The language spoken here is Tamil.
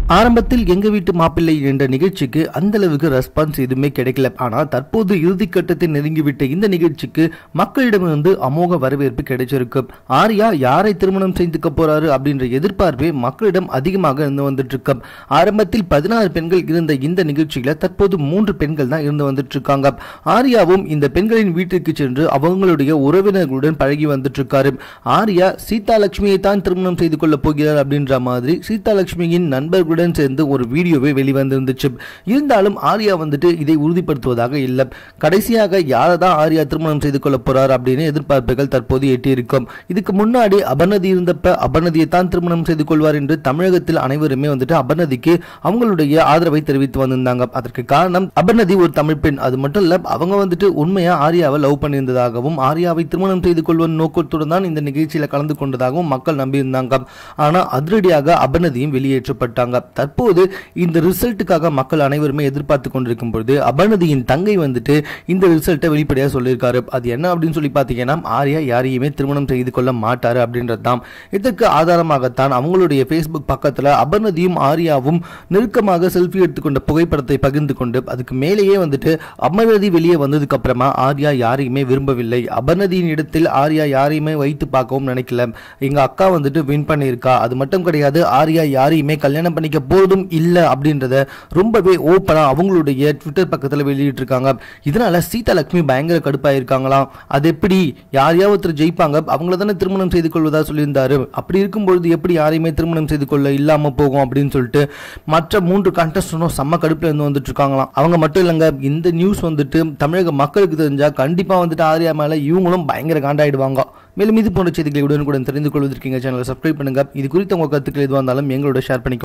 ஆரம்பத்தில் எங்க வீட்டு மாப்பிள்ளை என்ற நிகழ்ச்சிக்கு அந்த அளவுக்கு ரெஸ்பான்ஸ் எதுவுமே கிடைக்கல ஆனா தற்போது இறுதிக்கட்டத்தை நெருங்கிவிட்ட இந்த நிகழ்ச்சிக்கு மக்களிடமிருந்து அமோக வரவேற்பு கிடைச்சிருக்கு ஆர்யா யாரை திருமணம் செய்துக்க போறாரு அப்படின்ற எதிர்பார்ப்பே மக்களிடம் அதிகமாக இருந்து வந்துட்டு இருக்கு ஆரம்பத்தில் பதினாறு பெண்கள் இருந்த இந்த நிகழ்ச்சியில தற்போது மூன்று பெண்கள் தான் இருந்து வந்துட்டு இருக்காங்க ஆர்யாவும் இந்த பெண்களின் வீட்டிற்கு சென்று அவங்களுடைய உறவினர்களுடன் பழகி வந்துட்டு இருக்காரு ஆர்யா சீதா லட்சுமியை தான் திருமணம் செய்து கொள்ள போகிறார் அப்படின்ற மாதிரி சீதா லட்சுமியின் நண்பர்களுடன் சேர்ந்து ஒரு வீடியோவே வெளிவந்திருந்துச்சு இருந்தாலும் ஆர்யா வந்துட்டு இதை உறுதிப்படுத்துவதாக இல்லை கடைசியாக யாரை தான் ஆர்யா திருமணம் செய்து கொள்ள போறார் அப்படின்னு எதிர்பார்ப்புகள் தற்போது எட்டியிருக்கும் இதுக்கு முன்னாடி அபர்ணதி இருந்தப்ப அபர்ணதியை தான் திருமணம் செய்து கொள்வார் என்று தமிழகத்தில் அனைவருமே வந்துட்டு அபர்ணதிக்கு அவங்களுடைய ஆதரவை தெரிவித்து வந்திருந்தாங்க அதற்கு காரணம் அபர்ணதி ஒரு தமிழ் பெண் அது மட்டும் இல்ல அவங்க வந்துட்டு உண்மையா ஆர்யாவை லவ் பண்ணியிருந்ததாகவும் ஆர்யாவை திருமணம் செய்து கொள்வதன் நோக்கத்துடன் தான் இந்த நிகழ்ச்சியில கலந்து கொண்டதாகவும் மக்கள் நம்பியிருந்தாங்க ஆனா அதிரடியாக அபர்ணதியும் வெளியேற்றப்பட்டாங்க தற்போது இந்த ரிசல்ட்டுக்காக மக்கள் அனைவருமே எதிர்பார்த்து கொண்டிருக்கும் பொழுது அபர்ணதியின் தங்கை வந்துட்டு இந்த ரிசல்ட்டை வெளிப்படையாக சொல்லியிருக்காரு அது என்ன அப்படின்னு சொல்லி பார்த்தீங்கன்னா ஆர்யா யாரையுமே திருமணம் செய்து கொள்ள மாட்டாரு அப்படின்றது தான் இதற்கு ஆதாரமாகத்தான் அவங்களுடைய ஃபேஸ்புக் பக்கத்தில் அபர்ணதியும் ஆர்யாவும் நெருக்கமாக செல்ஃபி எடுத்துக்கொண்ட புகைப்படத்தை பகிர்ந்து கொண்டு அதுக்கு மேலேயே வந்துட்டு அமர்நதி வெளியே வந்ததுக்கு அப்புறமா ஆர்யா யாரையுமே விரும்பவில்லை அபர்ணதியின் இடத்தில் ஆர்யா யாரையுமே வைத்து பார்க்கவும் நினைக்கல எங்க அக்கா வந்துட்டு வின் பண்ணியிருக்கா அது மட்டும் கிடையாது ஆர்யா யாரையுமே கல்யாணம் பண்ணிக்க போறதும் இல்லை அப்படின்றத ரொம்பவே ஓப்பனா அவங்களுடைய ட்விட்டர் பக்கத்தில் வெளியிட்டிருக்காங்க இதனால சீதா லட்சுமி பயங்கர கடுப்பாயிருக்காங்களாம் அது எப்படி யாரையாவது ஒருத்தர் ஜெயிப்பாங்க அவங்கள தானே திருமணம் செய்து கொள்வதா சொல்லியிருந்தாரு அப்படி இருக்கும்பொழுது எப்படி யாரையுமே திருமணம் செய்து கொள்ள இல்லாம போகும் அப்படின்னு சொல்லிட்டு மற்ற மூன்று கண்டஸ்டனும் செம்ம கடுப்புல இருந்து வந்துட்டு இருக்காங்களாம் அவங்க மட்டும் இல்லைங்க இந்த நியூஸ் வந்துட்டு தமிழக மக்களுக்கு தெரிஞ்சா கண்டிப்பா வந்துட்டு ஆர்யா மேல இவங்களும் பயங்கர காண்டாயிடுவாங்க மேலும் இது போன்ற செய்திகளை உடனுக்குடன் தெரிந்து கொள்வதற்கு எங்க சேனலை சப்ஸ்கிரைப் பண்ணுங்க இது குறித்த உங்க கருத்துக்கள் எதுவாக இருந்தாலும் எங்களோட ஷேர் பண்ணிக்கோ